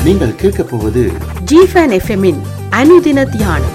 நீங்கள் கேட்கப் போவது ஜிஃபன் எஃப்எம்மின் அனுதின தியானம்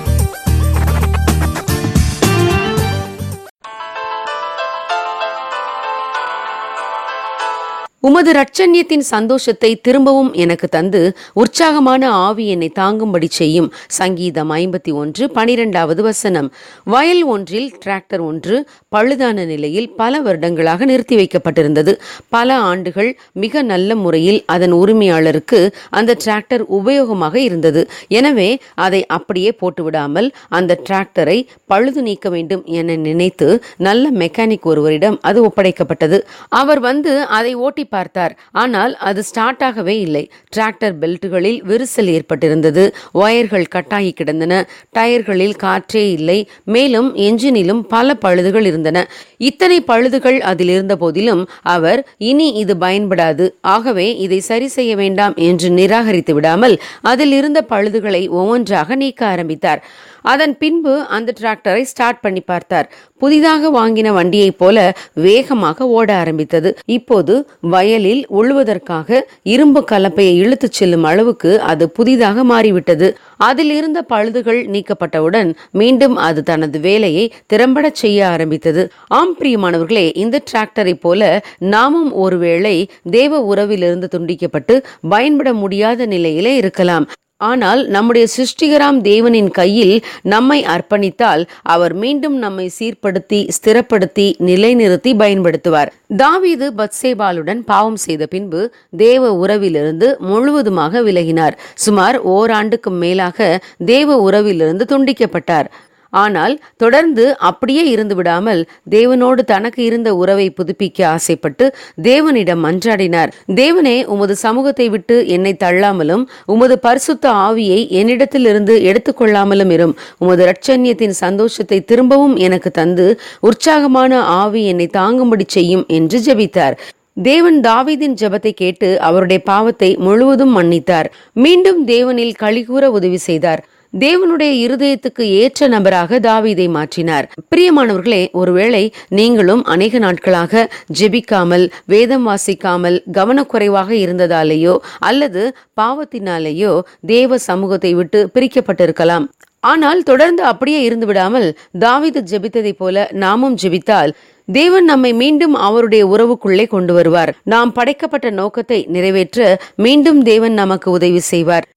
உமது ரட்சண்யத்தின் சந்தோஷத்தை திரும்பவும் எனக்கு தந்து உற்சாகமான ஆவி என்னை தாங்கும்படி செய்யும் சங்கீதம் ஐம்பத்தி ஒன்று பனிரெண்டாவது வசனம் வயல் ஒன்றில் டிராக்டர் ஒன்று பழுதான நிலையில் பல வருடங்களாக நிறுத்தி வைக்கப்பட்டிருந்தது பல ஆண்டுகள் மிக நல்ல முறையில் அதன் உரிமையாளருக்கு அந்த டிராக்டர் உபயோகமாக இருந்தது எனவே அதை அப்படியே போட்டுவிடாமல் அந்த டிராக்டரை பழுது நீக்க வேண்டும் என நினைத்து நல்ல மெக்கானிக் ஒருவரிடம் அது ஒப்படைக்கப்பட்டது அவர் வந்து அதை ஓட்டி பார்த்தார் ஆனால் அது ஸ்டார்ட் ஆகவே இல்லை டிராக்டர் பெல்ட்டுகளில் விரிசல் ஏற்பட்டிருந்தது ஒயர்கள் கட்டாகி கிடந்தன டயர்களில் காற்றே இல்லை மேலும் என்ஜினிலும் பல பழுதுகள் இருந்தன இத்தனை பழுதுகள் அதில் இருந்த போதிலும் அவர் இனி இது பயன்படாது ஆகவே இதை சரி செய்ய வேண்டாம் என்று நிராகரித்து விடாமல் அதில் இருந்த பழுதுகளை ஒவ்வொன்றாக நீக்க ஆரம்பித்தார் அதன் பின்பு அந்த டிராக்டரை ஸ்டார்ட் பண்ணி பார்த்தார் புதிதாக வாங்கின வண்டியைப் போல வேகமாக ஓட ஆரம்பித்தது இப்போது வயலில் உழுவதற்காக இரும்பு கலப்பையை இழுத்துச் செல்லும் அளவுக்கு அது புதிதாக மாறிவிட்டது அதில் இருந்த பழுதுகள் நீக்கப்பட்டவுடன் மீண்டும் அது தனது வேலையை திறம்பட செய்ய ஆரம்பித்தது ஆம் பிரியமானவர்களே இந்த டிராக்டரை போல நாமும் ஒருவேளை தேவ உறவிலிருந்து துண்டிக்கப்பட்டு பயன்பட முடியாத நிலையிலே இருக்கலாம் ஆனால் நம்முடைய சிருஷ்டிகராம் தேவனின் கையில் நம்மை அர்ப்பணித்தால் அவர் மீண்டும் நம்மை சீர்படுத்தி ஸ்திரப்படுத்தி நிலைநிறுத்தி பயன்படுத்துவார் தாவீது பத்சேபாலுடன் பாவம் செய்த பின்பு தேவ உறவிலிருந்து முழுவதுமாக விலகினார் சுமார் ஓராண்டுக்கு மேலாக தேவ உறவிலிருந்து துண்டிக்கப்பட்டார் ஆனால் தொடர்ந்து அப்படியே இருந்து விடாமல் தேவனோடு தனக்கு இருந்த உறவை புதுப்பிக்க ஆசைப்பட்டு தேவனிடம் மன்றாடினார் தேவனே உமது சமூகத்தை விட்டு என்னை தள்ளாமலும் உமது பரிசுத்த ஆவியை என்னிடத்திலிருந்து எடுத்துக்கொள்ளாமலும் இரும் உமது ரட்சண்யத்தின் சந்தோஷத்தை திரும்பவும் எனக்கு தந்து உற்சாகமான ஆவி என்னை தாங்கும்படி செய்யும் என்று ஜெபித்தார் தேவன் தாவீதின் ஜெபத்தை கேட்டு அவருடைய பாவத்தை முழுவதும் மன்னித்தார் மீண்டும் தேவனில் கழிகூற உதவி செய்தார் தேவனுடைய இருதயத்துக்கு ஏற்ற நபராக தாவீதை மாற்றினார் பிரியமானவர்களே ஒருவேளை நீங்களும் அநேக நாட்களாக ஜெபிக்காமல் வேதம் வாசிக்காமல் கவனக்குறைவாக இருந்ததாலேயோ அல்லது பாவத்தினாலேயோ தேவ சமூகத்தை விட்டு பிரிக்கப்பட்டிருக்கலாம் ஆனால் தொடர்ந்து அப்படியே இருந்து விடாமல் தாவீது ஜெபித்ததைப் போல நாமும் ஜெபித்தால் தேவன் நம்மை மீண்டும் அவருடைய உறவுக்குள்ளே கொண்டு வருவார் நாம் படைக்கப்பட்ட நோக்கத்தை நிறைவேற்ற மீண்டும் தேவன் நமக்கு உதவி செய்வார்